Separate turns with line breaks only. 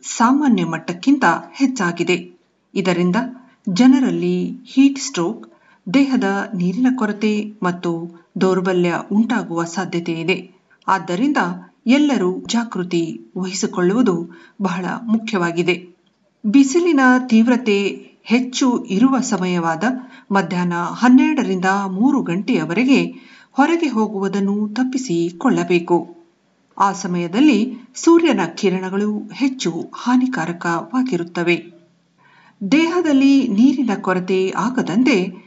ಸಾಮಾನ್ಯ ಮಟ್ಟಕ್ಕಿಂತ ಹೆಚ್ಚಾಗಿದೆ ಇದರಿಂದ ಜನರಲ್ಲಿ ಹೀಟ್ ಸ್ಟ್ರೋಕ್ ದೇಹದ ನೀರಿನ ಕೊರತೆ ಮತ್ತು ದೌರ್ಬಲ್ಯ ಉಂಟಾಗುವ ಸಾಧ್ಯತೆ ಇದೆ ಆದ್ದರಿಂದ ಎಲ್ಲರೂ ಜಾಗೃತಿ ವಹಿಸಿಕೊಳ್ಳುವುದು ಬಹಳ ಮುಖ್ಯವಾಗಿದೆ ಬಿಸಿಲಿನ ತೀವ್ರತೆ ಹೆಚ್ಚು ಇರುವ ಸಮಯವಾದ ಮಧ್ಯಾಹ್ನ ಹನ್ನೆರಡರಿಂದ ಮೂರು ಗಂಟೆಯವರೆಗೆ ಹೊರಗೆ ಹೋಗುವುದನ್ನು ತಪ್ಪಿಸಿಕೊಳ್ಳಬೇಕು ಆ ಸಮಯದಲ್ಲಿ ಸೂರ್ಯನ ಕಿರಣಗಳು ಹೆಚ್ಚು ಹಾನಿಕಾರಕವಾಗಿರುತ್ತವೆ ದೇಹದಲ್ಲಿ ನೀರಿನ ಕೊರತೆ ಆಗದಂತೆ